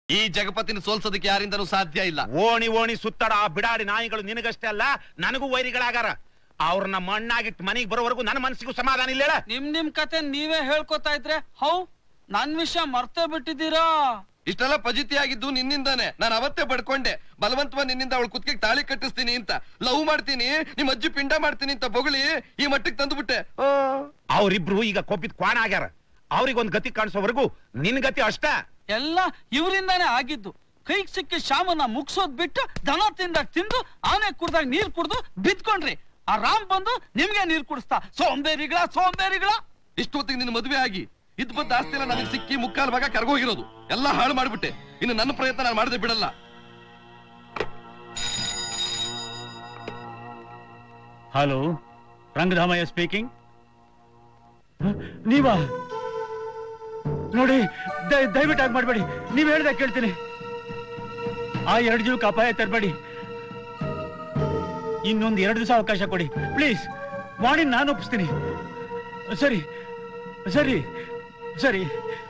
ಈ ಜಗಪತಿನ ಸೋಲ್ಸೋದಕ್ಕೆ ಯಾರಿಂದನೂ ಸಾಧ್ಯ ಇಲ್ಲ ಓಣಿ ಓಣಿ ಸುತ್ತಾಡ ಆ ಬಿಡಾಡಿ ನಾಯಿಗಳು ನಿನಗಷ್ಟೇ ಅಲ್ಲ ನನಗೂ ವೈರಿಗಳಾಗಾರ ಅವ್ರನ್ನ ಮಣ್ಣಾಗಿಟ್ಟು ಮನೆಗೆ ಬರೋವರೆಗೂ ನನ್ನ ಮನಸ್ಸಿಗೂ ಸಮಾಧಾನ ಇಲ್ಲ ಹೇಳ ನಿಮ್ ನಿಮ್ ಕತೆ ನೀವೇ ಹೇಳ್ಕೊತಾ ಇದ್ರೆ ಹೌ ನನ್ ವಿಷಯ ಮರ್ತೇ ಬಿಟ್ಟಿದ್ದೀರಾ ಇಷ್ಟೆಲ್ಲ ಫಜಿತಿ ಆಗಿದ್ದು ನಿನ್ನಿಂದಾನೆ ನಾನು ಅವತ್ತೇ ಬಡ್ಕೊಂಡೆ ಬಲವಂತವ ನಿನ್ನಿಂದ ಅವಳು ಕುತ್ತಿಗೆ ತಾಳಿ ಕಟ್ಟಿಸ್ತೀನಿ ಅಂತ ಲವ್ ಮಾಡ್ತೀನಿ ನಿಮ್ ಅಜ್ಜಿ ಪಿಂಡ ಮಾಡ್ತೀನಿ ಅಂತ ಬೊಗಳಿ ಈ ಮಟ್ಟಿಗೆ ತಂದ್ಬಿಟ್ಟೆ ಆ. ಅವ್ರಿಬ್ರು ಈಗ ಕೊಬ್ಬಿದ್ ಕ್ವಾಣ ಆಗ್ಯಾರ ಅವ್ರಿಗೊಂದ್ ಗತಿ ಕಾಣಿಸೋವರೆಗೂ ನಿನ್ ಗತಿ ಅಷ್ಟ ಎಲ್ಲ ಇವರಿಂದಾನೇ ಆಗಿದ್ದು ಕೈಗ್ ಸಿಕ್ಕಿ ಶಾಮನ್ನ ಮುಗ್ಸೋದ್ ಬಿಟ್ಟು ದನ ತಿಂದಾಗ ತಿಂದು ಆನೆ ಕುಡ್ದಾಗ ನೀರ್ ಕುಡ್ದು ಬಿದ್ಕೊಂಡ್ರಿ ಆ ರಾಮ್ ಬಂದು ನಿಮ್ಗೆ ನೀರ್ ಕುಡಿಸ್ತಾ ಸೋಂಬೇರಿಗಳ ಸೋಂಬೇರಿಗಳ ಇಷ್ಟು ಹೊತ್ತಿಗೆ ನಿನ್ನ ಮದುವೆ ಆಗಿ ಇದ್ ಬಂದ ಆಸ್ತಿ ಎಲ್ಲ ನನಗೆ ಸಿಕ್ಕಿ ಮುಕ್ಕಾಲ್ ಭಾಗ ಕರ್ಗೋಗಿರೋದು ಎಲ್ಲ ಹಾಳು ಮಾಡ್ಬಿಟ್ಟೆ ಇನ್ನು ನನ್ನ ಪ್ರಯತ್ನ ನಾನು ಮಾಡದೆ ಬಿಡಲ್ಲ ಹಲೋ ರಂಗಧಾಮಯ್ಯ ಸ್ಪೀಕಿಂಗ್ ನೀವಾ ನೋಡಿ ದಯ- ದಯವಿಟ್ಟು ಆಗಿ ಮಾಡಬೇಡಿ ನೀವ್ ಹೇಳ್ದಾಗ ಕೇಳ್ತೀನಿ ಆ ಎರಡು ಜೀವಕ್ಕೆ ಅಪಾಯ ತರಬೇಡಿ ಇನ್ನೊಂದು ಎರಡು ದಿವಸ ಅವಕಾಶ ಕೊಡಿ ಪ್ಲೀಸ್ ವಾಣಿ ನಾನು ಒಪ್ಪಿಸ್ತೀನಿ ಸರಿ ಸರಿ ಸರಿ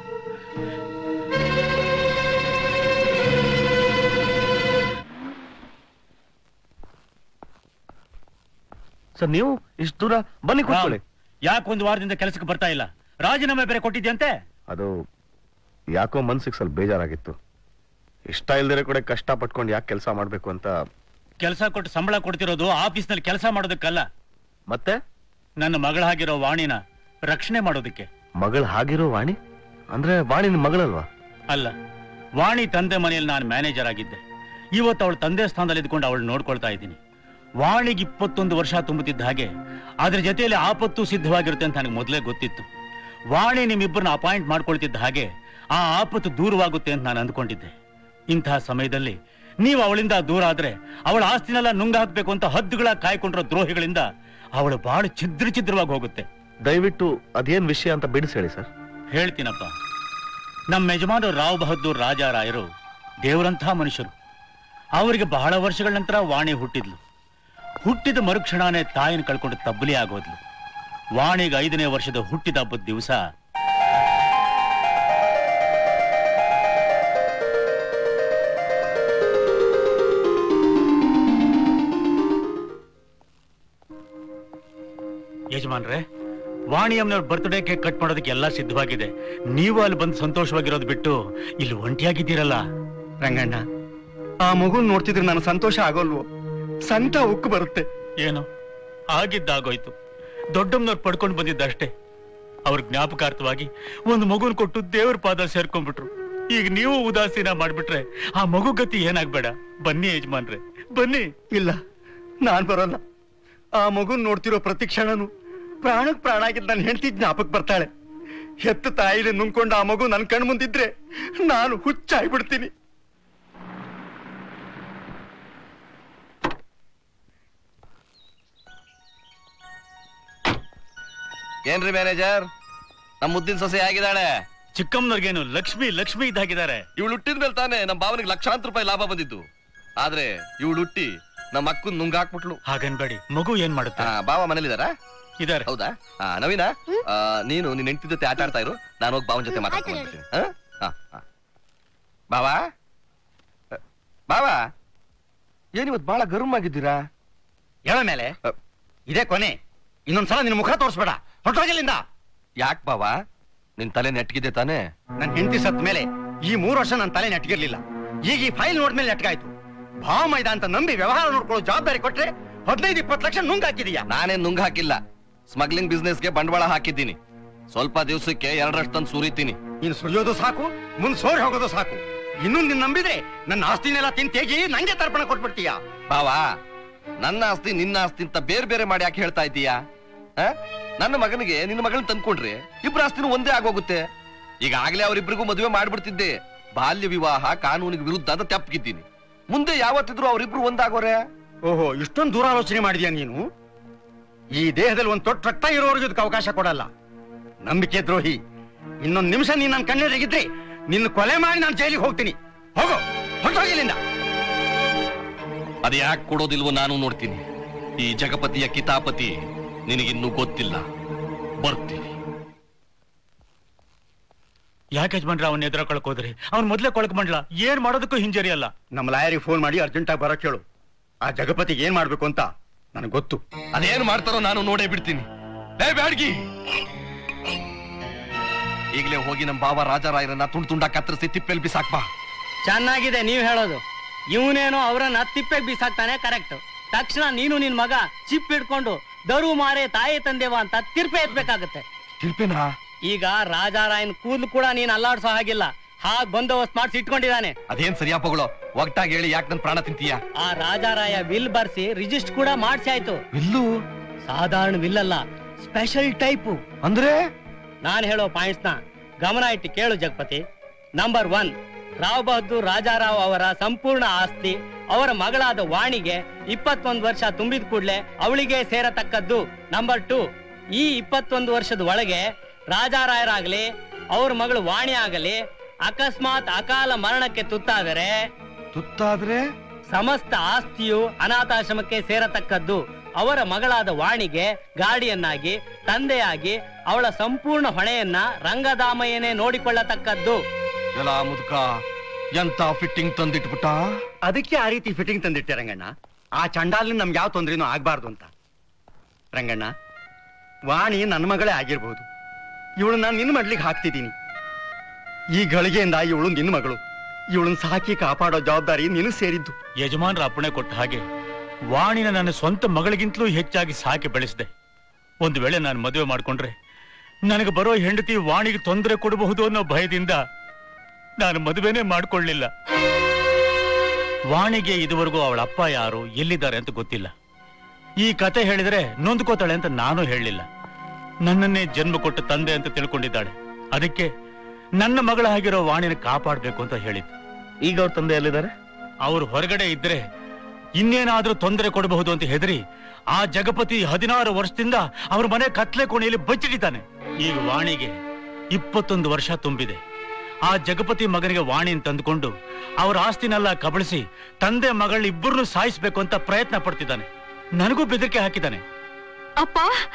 ಸರ್ ನೀವು ಇಷ್ಟು ದೂರ ಬನ್ನಿ ಕೂತ್ಕೊಳ್ಳಿ ಯಾಕೆ ಒಂದು ವಾರದಿಂದ ಕೆಲಸಕ್ಕೆ ಬರ್ತಾ ಇಲ್ಲ ರಾಜೀನಾಮೆ ಬೇರೆ ಕೊಟ್ಟಿದ್ಯಂತೆ ಅದು ಯಾಕೋ ಮನ್ಸಿಗೆ ಸ್ವಲ್ಪ ಬೇಜಾರಾಗಿತ್ತು ಇಷ್ಟ ಇಲ್ದಿರ ಕೂಡ ಕಷ್ಟ ಪಟ್ಕೊಂಡು ಯಾಕೆ ಕೆಲಸ ಮಾಡ್ಬೇಕು ಅಂತ ಕೆಲಸ ಕೊಟ್ಟು ಸಂಬಳ ಕೊಡ್ತಿರೋದು ಆಫೀಸ್ನಲ್ಲಿ ಕೆಲಸ ಮಾಡೋದಕ್ಕಲ್ಲ ಮತ್ತೆ ನನ್ನ ಮಗಳಾಗಿರೋ ವಾಣಿನ ರಕ್ಷಣೆ ಮಾಡೋದಕ್ಕೆ ಮಗಳು ಹಾಗಿರೋ ವಾಣಿ ಅಂದ್ರೆ ವಾಣಿ ನಿಮ್ ಮಗಳಲ್ವಾ ಅಲ್ಲ ವಾಣಿ ತಂದೆ ಮನೆಯಲ್ಲಿ ನಾನು ಮ್ಯಾನೇಜರ್ ಆಗಿದ್ದೆ ಇವತ್ತು ಅವಳ ತಂದೆ ಸ್ಥಾನದಲ್ಲಿ ಇದ್ಕೊಂಡು ಅವಳು ನೋಡ್ಕೊಳ್ತಾ ಇದ್ದೀನಿ ವಾಣಿಗೆ ಇಪ್ಪತ್ತೊಂದು ವರ್ಷ ತುಂಬುತ್ತಿದ್ದ ಹಾಗೆ ಅದ್ರ ಜೊತೆಯಲ್ಲಿ ಆಪತ್ತು ಸಿದ್ಧವಾಗಿರುತ್ತೆ ಅಂತ ನನಗೆ ಮೊದಲೇ ಗೊತ್ತಿತ್ತು ವಾಣಿ ನಿಮ್ಮಿಬ್ಬರನ್ನ ಅಪಾಯಿಂಟ್ ಮಾಡ್ಕೊಳ್ತಿದ್ದ ಹಾಗೆ ಆ ಆಪತ್ತು ದೂರವಾಗುತ್ತೆ ಅಂತ ನಾನು ಅಂದ್ಕೊಂಡಿದ್ದೆ ಇಂತಹ ಸಮಯದಲ್ಲಿ ನೀವು ಅವಳಿಂದ ದೂರ ಆದ್ರೆ ಅವಳ ಆಸ್ತಿನೆಲ್ಲ ನುಂಗಾಕ್ಬೇಕು ಅಂತ ಹದ್ದುಗಳ ಕಾಯ್ಕೊಂಡಿರೋ ದ್ರೋಹಿಗಳಿಂದ ಅವಳು ಬಹಳ ಛಿದ್ರ ಛಿದ್ರವಾಗಿ ಹೋಗುತ್ತೆ ದಯವಿಟ್ಟು ಅದೇನ್ ವಿಷಯ ಅಂತ ಬಿಡಿಸಿ ಹೇಳಿ ಸರ್ ಹೇಳ್ತೀನಪ್ಪ ನಮ್ಮ ಯಜಮಾನರು ರಾವ್ ಬಹದ್ದೂರ್ ರಾಜಾರಾಯರು ದೇವರಂಥ ಮನುಷ್ಯರು ಅವರಿಗೆ ಬಹಳ ವರ್ಷಗಳ ನಂತರ ವಾಣಿ ಹುಟ್ಟಿದ್ಲು ಹುಟ್ಟಿದ ಮರುಕ್ಷಣನೇ ತಾಯಿನ ಕಳ್ಕೊಂಡು ತಬ್ಬಲಿ ಆಗೋದ್ಲು ವಾಣಿಗೆ ಐದನೇ ವರ್ಷದ ಹುಟ್ಟಿದ ಹಬ್ಬದ ದಿವಸ ಯಜಮಾನ್ರೆ ವಾಣಿಯಮ್ಮನವ್ರ ಬರ್ತ್ಡೇ ಕೇಕ್ ಕಟ್ ಮಾಡೋದಕ್ಕೆ ಎಲ್ಲ ಸಿದ್ಧವಾಗಿದೆ ನೀವು ಅಲ್ಲಿ ಬಂದು ಸಂತೋಷವಾಗಿರೋದು ಬಿಟ್ಟು ಇಲ್ಲಿ ಒಂಟಿಯಾಗಿದ್ದೀರಲ್ಲ ರಂಗಣ್ಣ ಆ ಮಗು ನೋಡ್ತಿದ್ರೆ ನನ್ನ ಸಂತೋಷ ಆಗೋಲ್ವೋ ಸಂತ ಉಕ್ಕು ಬರುತ್ತೆ ಏನು ಆಗಿದ್ದಾಗೋಯ್ತು ದೊಡ್ಡಮ್ಮನವ್ರು ಪಡ್ಕೊಂಡು ಬಂದಿದ್ದಷ್ಟೇ ಅವ್ರ ಜ್ಞಾಪಕಾರ್ಥವಾಗಿ ಒಂದು ಮಗುನ್ ಕೊಟ್ಟು ದೇವ್ರ ಪಾದ ಸೇರ್ಕೊಂಡ್ಬಿಟ್ರು ಈಗ ನೀವು ಉದಾಸೀನ ಮಾಡ್ಬಿಟ್ರೆ ಆ ಮಗು ಗತಿ ಏನಾಗ್ಬೇಡ ಬನ್ನಿ ಯಜಮಾನ್ರೆ ಬನ್ನಿ ಇಲ್ಲ ನಾನ್ ಬರೋಲ್ಲ ಆ ಮಗುನ್ ನೋಡ್ತಿರೋ ಪ್ರತಿ ಕ್ಷಣನು ಪ್ರಾಣಕ್ ಪ್ರಾಣ ಆಗಿದ್ ನನ್ನ ಹೆಂಡತಿ ಜ್ಞಾಪಕ್ ಬರ್ತಾಳೆ ಹೆತ್ತ ತಾಯಿಲಿ ನುಂಗ್ಕೊಂಡು ಆ ಮಗು ನನ್ ಕಣ್ ಮುಂದಿದ್ರೆ ನಾನು ಹುಚ್ಚಾಗ್ಬಿಡ್ತೀನಿ ಏನ್ರಿ ಮ್ಯಾನೇಜರ್ ನಮ್ ಮುದ್ದಿನ ಸೊಸೆ ಆಗಿದ್ದಾಳೆ ಚಿಕ್ಕಮ್ಮನವ್ರಿಗೇನು ಲಕ್ಷ್ಮಿ ಲಕ್ಷ್ಮಿ ಇದ್ದಾಗಿದ್ದಾರೆ ಇವಳು ಹುಟ್ಟಿದ ಮೇಲೆ ತಾನೇ ನಮ್ಮ ಭಾವನಿಗೆ ಲಕ್ಷಾಂತರ ರೂಪಾಯಿ ಲಾಭ ಬಂದಿದ್ದು ಆದ್ರೆ ಇವಳು ಹುಟ್ಟಿ ನಮ್ಮ ಅಕ್ಕನ್ ನುಂಗಾಕ್ಬಿಟ್ಲು ಹಾಗನ್ಬೇಡಿ ಮಗು ಏನ್ ಮಾಡುತ್ತೆ ಆ, ಭಾವ ಮನೇಲಿದಾರ ಇದಾರೆ ಹೌದಾ ಆ, ನವೀನ ಆ, ನೀನು ನಿನ್ ಹೆಂಡತಿ ಜೊತೆ ಆಟ ಆಡ್ತಾ ಇರು ನಾನು ಹೋಗಿ ಭಾವನ ಜೊತೆ ಮಾತಾಡ್ಕೊಂಡು ಬರ್ತೀನಿ ಆ? ಆ, ಆ. ಬಾವಾ ಅ, ಬಾವಾ ಏನಿವತ್ ಬಹಳ ಗರ್ಮ್ ಆಗಿದ್ದೀರಾ ಹೇಳ ಮೇಲೆ ಇದೇ ಕೊನೆ ಇನ್ನೊಂದ್ಸಲ ನಿನ್ ಮುಖ ತೋರಿಸ್ಬೇಡ ಹೊಟ್ಟೋಗಿಲ್ಲಿಂದ ಯಾಕ್ ಬಾವಾ ನಿನ್ ತಲೆ ನೆಟ್ಗಿದೆ ತಾನೇ ನನ್ ಹೆಂಡತಿ ಸತ್ ಮೇಲೆ ಈ ಮೂರು ವರ್ಷ ನನ್ನ ತಲೆ ನೆಟ್ಗಿರ್ಲಿಲ್ಲ ಈಗ ಈ ಫೈಲ್ ನೋಡ್ಮೇಲೆ ನೆಟ್ಗಾಯ್ತು ಭಾವ ಮೈದ ಅಂತ ನಂಬಿ ವ್ಯವಹಾರ ನೋಡ್ಕೊಳ್ಳೋ ಜವಾಬ್ದಾರಿ ಕೊಟ್ರೆ ಹದಿನೈದು ಇಪ್ಪತ್ತು ಲಕ್ಷ ನುಂಗ್ ಹಾಕಿದೀಯಾ ನಾನೇನ್ ನುಂಗ್ ಹಾಕಿಲ್ಲ ಸ್ಮಗ್ಲಿಂಗ್ ಬಿಸ್ನೆಸ್ಗೆ ಬಂಡವಾಳ ಹಾಕಿದ್ದೀನಿ ಸ್ವಲ್ಪ ದಿವಸಕ್ಕೆ ಎರಡರಷ್ಟು ತಂದು ಸುರಿತೀನಿ ನೀನು ಸುರಿಯೋದು ಸಾಕು ಮುಂದ್ ಸೋರಿ ಹೋಗೋದು ಸಾಕು ಇನ್ನೂ ನಿನ್ ನಂಬಿದ್ರೆ ನನ್ನ ಆಸ್ತಿನೆಲ್ಲ ತಿನ್ ತೆಗಿ ನಂಗೆ ತರ್ಪಣ ಕೊಟ್ಬಿಡ್ತೀಯಾ ಬಾವಾ ನನ್ನ ಆಸ್ತಿ ನಿನ್ನ ಆಸ್ತಿ ಅಂತ ಬೇರೆ ಬೇರೆ ಮಾಡಿ ಯಾಕೆ ಹೇಳ್ತಾ ಇದ್ದೀಯಾ ಆ? ನನ್ನ ಮಗನಿಗೆ ನಿನ್ನ ಮಗಳನ್ನ ತಂದ್ಕೊಂಡ್ರೆ ಇಬ್ರ ಆಸ್ತಿನೂ ಒಂದೇ ಆಗೋಗುತ್ತೆ ಈಗಾಗಲೇ ಅವರಿಬ್ರಿಗೂ ಮದುವೆ ಮಾಡ್ಬಿಡ್ತಿದ್ದೆ ಬಾಲ್ಯ ವಿವಾಹ ಕಾನೂನಿಗೆ ವಿರುದ್ಧ ಅಂತ ತೆಪ್ಪಗಿದ್ದೀನಿ ಮುಂದೆ ಯಾವತ್ತಿದ್ರು ಅವರಿಬ್ರು ಒಂದಾಗೋರೆ ಓಹೋ ಇಷ್ಟೊಂದು ದೂರಾಲೋಚನೆ ಮಾಡಿದ್ಯಾ ನೀನು ಈ ದೇಹದಲ್ಲಿ ಒಂದು ತೊಟ್ಟು ರಕ್ತ ಇರೋರಿಗೆ ಇದಕ್ಕೆ ಅವಕಾಶ ಕೊಡಲ್ಲ ನಂಬಿಕೆ ದ್ರೋಹಿ ಇನ್ನೊಂದು ನಿಮಿಷ ನೀನ್ ನನ್ನ ಕಣ್ಣೆರಗಿದ್ರೆ ನಿನ್ನ ಕೊಲೆ ಮಾಡಿ ನಾನು ಜೈಲಿಗೆ ಹೋಗ್ತೀನಿ ಹೋಗೋ ಹೊರಟೋಗಿಲ್ಲಿಂದ ಅದ್ ಯಾಕೆ ಕೊಡೋದಿಲ್ವೋ ನಾನು ನೋಡ್ತೀನಿ ಈ ಜಗಪತಿಯ ಕಿತಾಪತಿ ನಿನಗಿನ್ನೂ ಗೊತ್ತಿಲ್ಲ ಬರ್ತೀನಿ ಯಾಕೆ ಯಜಮಾನ್ರ ಅವನ್ನ ಎದುರ ಕೊಳಕ್ ಹೋದ್ರಿ ಅವ್ನ್ ಮೊದ್ಲೇ ಕೊಳಕ್ ಮಂಡ್ಲ ಏನ್ ಮಾಡೋದಕ್ಕೂ ಹಿಂಜರಿ ಅಲ್ಲ ನಮ್ಮ ಲಾಯರಿಗೆ ಫೋನ್ ಮಾಡಿ ಅರ್ಜೆಂಟಾಗಿ ಬರೋ ಕೇಳು ಆ ಜಗಪತಿಗೆ ಏನ್ ಮಾಡ್ಬೇಕು ಅಂತ ನನಗೆ ಗೊತ್ತು ಅದೇನ್ ಮಾಡ್ತಾರೋ ನಾನು ನೋಡೇ ಬಿಡ್ತೀನಿ ಏ ಬ್ಯಾಡ್ಗಿ ಈಗಲೇ ಹೋಗಿ ನಮ್ಮ ಬಾವ ರಾಜಾರಾಯರನ್ನ ತುಂಡ್ ತುಂಡ ಕತ್ತರಿಸಿ ತಿಪ್ಪೆಲ್ ಬಿಸಾಕ್ ಬಾ ಚೆನ್ನಾಗಿದೆ ನೀವ್ ಹೇಳೋದು ಇವನೇನೋ ಅವರನ್ನ ತಿಪ್ಪೆಗೆ ಬೀಸಾಕ್ತಾನೆ ಕರೆಕ್ಟ್ ತಕ್ಷಣ ನೀನು ನಿನ್ ಮಗ ಚಿಪ್ ಹಿಡ್ಕೊಂಡು ದರು ಮಾರೆ ತಾಯಿ ತಂದೆವ ಅಂತ ತಿರ್ಪೆ ಎತ್ಬೇಕಾಗತ್ತೆ ತಿರ್ಪೇನಾ ಈಗ ರಾಜಾರಾಯನ್ ಕೂದ್ಲು ಕೂಡ ನೀನ್ ಅಲ್ಲಾಡ್ಸೋ ಹಾಗಿಲ್ಲ ಹಾಗ್ ಬಂದೋಬಸ್ತ್ ಮಾಡಿಸಿ ಇಟ್ಕೊಂಡಿದ್ದಾನೆ ಅದೇನ್ ಸರಿಯಾಪಗಳು ಒಗ್ಟಾಗಿ ಹೇಳಿ ಯಾಕೆ ನನ್ ಪ್ರಾಣ ತಿಂತೀಯ ಆ ರಾಜಾರಾಯ ವಿಲ್ ಬರ್ಸಿ ರಿಜಿಸ್ಟರ್ ಕೂಡ ಮಾಡ್ಸಿ ಆಯ್ತು ಇಲ್ಲೂ ಸಾಧಾರಣ ವಿಲ್ ಅಲ್ಲ ಸ್ಪೆಷಲ್ ಟೈಪು ಅಂದ್ರೆ ನಾನ್ ಹೇಳೋ ಪಾಯಿಂಟ್ಸ್ ನ ಗಮನ ಇಟ್ಟು ಕೇಳು ಜಗಪತಿ ನಂಬರ್ ಒನ್ ರಾವ್ ಬಹದ್ದೂರ್ ರಾಜಾರಾವ್ ಅವರ ಸಂಪೂರ್ಣ ಆಸ್ತಿ ಅವರ ಮಗಳಾದ ವಾಣಿಗೆ ಇಪ್ಪತ್ತೊಂದು ವರ್ಷ ತುಂಬಿದ ಕೂಡಲೇ ಅವಳಿಗೆ ಸೇರತಕ್ಕದ್ದು ನಂಬರ್ ಟು ಈ ಇಪ್ಪತ್ತೊಂದು ವರ್ಷದ ಒಳಗೆ ರಾಜಾರಾಯರಾಗಲಿ ಅವ್ರ ಮಗಳು ವಾಣಿ ಆಗಲಿ ಅಕಸ್ಮಾತ್ ಅಕಾಲ ಮರಣಕ್ಕೆ ತುತ್ತಾದರೆ ತುತ್ತಾದ್ರೆ ಸಮಸ್ತ ಆಸ್ತಿಯು ಅನಾಥಾಶ್ರಮಕ್ಕೆ ಸೇರತಕ್ಕದ್ದು ಅವರ ಮಗಳಾದ ವಾಣಿಗೆ ಗಾಡಿಯನ್ನಾಗಿ ತಂದೆಯಾಗಿ ಅವಳ ಸಂಪೂರ್ಣ ಹೊಣೆಯನ್ನ ರಂಗದಾಮಯ್ಯನೇ ನೋಡಿಕೊಳ್ಳತಕ್ಕದ್ದು ಎಲ್ಲ ಮುದುಕ ಎಂತ ಫಿಟ್ಟಿಂಗ್ ತಂದಿಟ್ಬಿಟ್ಟ ಅದಕ್ಕೆ ಆ ರೀತಿ ಫಿಟ್ಟಿಂಗ್ ತಂದಿಟ್ಟೆ ರಂಗಣ್ಣ ಆ ಚಂಡಾಲಿನ ನಮ್ಗೆ ಯಾವ ತೊಂದ್ರೆನೂ ಆಗ್ಬಾರ್ದು ಅಂತ ರಂಗಣ್ಣ ವಾಣಿ ನನ್ನ ಮಗಳೇ ಆಗಿರ್ಬೋದು ಇವಳು ನಾನು ನಿನ್ನ ಮಡ್ಲಿಗೆ ಹಾಕ್ತಿದ್ದೀನಿ ಈ ಗಳಿಗೆಯಿಂದ ಇವಳು ನಿನ್ನ ಮಗಳು ಇವಳನ್ನ ಸಾಕಿ ಕಾಪಾಡೋ ಜವಾಬ್ದಾರಿ ನಿನಗೆ ಸೇರಿದ್ದು ಯಜಮಾನ್ರ ಅಪ್ಪಣೆ ಕೊಟ್ಟ ಹಾಗೆ ವಾಣಿನ ನನ್ನ ಸ್ವಂತ ಮಗಳಿಗಿಂತಲೂ ಹೆಚ್ಚಾಗಿ ಸಾಕಿ ಬೆಳೆಸಿದೆ ಒಂದು ವೇಳೆ ನಾನು ಮದುವೆ ಮಾಡ್ಕೊಂಡ್ರೆ ನನಗೆ ಬರೋ ಹೆಂಡತಿ ವಾಣಿಗೆ ತೊಂದರೆ ಕೊಡಬಹುದು ಅನ್ನೋ ಭಯದಿಂದ ನಾನು ಮದುವೆನೇ ಮಾಡ್ಕೊಳ್ಳಿಲ್ಲ ವಾಣಿಗೆ ಇದುವರೆಗೂ ಅವಳ ಅಪ್ಪ ಯಾರು ಎಲ್ಲಿದ್ದಾರೆ ಅಂತ ಗೊತ್ತಿಲ್ಲ ಈ ಕತೆ ಹೇಳಿದ್ರೆ ನೊಂದ್ಕೋತಾಳೆ ಅಂತ ನಾನು ಹೇಳಲಿಲ್ಲ ನನ್ನನ್ನೇ ಜನ್ಮ ಕೊಟ್ಟು ತಂದೆ ಅಂತ ತಿಳ್ಕೊಂಡಿದ್ದಾಳೆ ಅದಕ್ಕೆ ನನ್ನ ಮಗಳ ಆಗಿರೋ ವಾಣಿನ ಕಾಪಾಡಬೇಕು ಅಂತ ಹೇಳಿದ್ದು ಈಗ ಅವ್ರ ತಂದೆ ಎಲ್ಲಿದ್ದಾರೆ ಅವರು ಹೊರಗಡೆ ಇದ್ರೆ ಇನ್ನೇನಾದ್ರೂ ತೊಂದರೆ ಕೊಡಬಹುದು ಅಂತ ಹೆದರಿ ಆ ಜಗಪತಿ ಹದಿನಾರು ವರ್ಷದಿಂದ ಅವ್ರ ಮನೆ ಕತ್ಲೆ ಕೋಣೆಯಲ್ಲಿ ಬಚ್ಚಿಟ್ಟಿದ್ದಾನೆ ಈಗ ವಾಣಿಗೆ ಇಪ್ಪತ್ತೊಂದು ವರ್ಷ ತುಂಬಿದೆ ಆ ಜಗಪತಿ ಮಗನಿಗೆ ವಾಣಿನ ತಂದುಕೊಂಡು ಅವರ ಆಸ್ತಿನೆಲ್ಲ ಕಬಳಿಸಿ ತಂದೆ ಮಗಳ ಇಬ್ಬರನ್ನು ಸಾಯಿಸ್ಬೇಕು ಅಂತ ಪ್ರಯತ್ನ ಪಡ್ತಿದ್ದಾನೆ ನನಗೂ ಬೆದರಿಕೆ ಹಾಕಿದ್ದಾನೆ ಅಪ್ಪ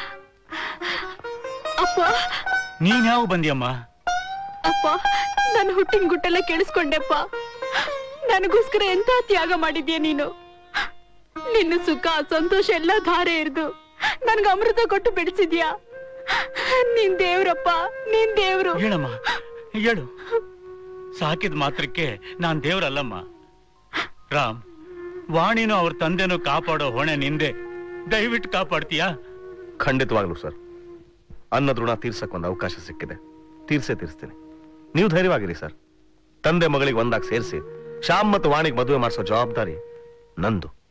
ಅಪ್ಪ ನೀನ್ ಯಾವ ಬಂದಿಯಮ್ಮ ಅಪ್ಪ ನನ್ನ ಹುಟ್ಟಿನ ಗುಟ್ಟೆಲ್ಲ ಕೇಳಿಸ್ಕೊಂಡೆಪ್ಪ ನನಗೋಸ್ಕರ ಎಂತ ತ್ಯಾಗ ಮಾಡಿದ್ಯಾ ನೀನು ನಿನ್ನ ಸುಖ ಸಂತೋಷ ಎಲ್ಲ ಧಾರೆ ಇರ್ದು ನನ್ಗೆ ಅಮೃತ ಕೊಟ್ಟು ಬೆಳೆಸಿದ್ಯಾ ನೀನ್ ದೇವ್ರಪ್ಪ ನೀನ್ ದೇವ್ರು ಹೇಳಮ್ಮ ಹೇಳು ಸಾಕಿದ ಮಾತ್ರಕ್ಕೆ ನಾನ್ ದೇವ್ರಲ್ಲಮ್ಮ ರಾಮ್ ವಾಣಿನೂ ಅವ್ರ ತಂದೆನೂ ಕಾಪಾಡೋ ಹೊಣೆ ನಿಂದೆ ದಯವಿಟ್ಟು ಕಾಪಾಡ್ತೀಯಾ ಖಂಡಿತವಾಗ್ಲು ಸರ್ ಅನ್ನದ ಋಣ ತೀರ್ಸಕ್ ಒಂದು ಅವಕಾಶ ಸಿಕ್ಕಿದೆ ತೀರ್ಸೇ ತೀರಿಸ್ತೀನಿ ನೀವು ಧೈರ್ಯವಾಗಿರಿ ಸರ್ ತಂದೆ ಮಗಳಿಗೆ ಒಂದಾಗಿ ಸೇರಿಸಿ ಶ್ಯಾಮ್ ಮತ್ತು ವಾಣಿಗೆ ಮದುವೆ ಮಾಡಿಸೋ ಜವಾಬ್ದಾರಿ ನಂದು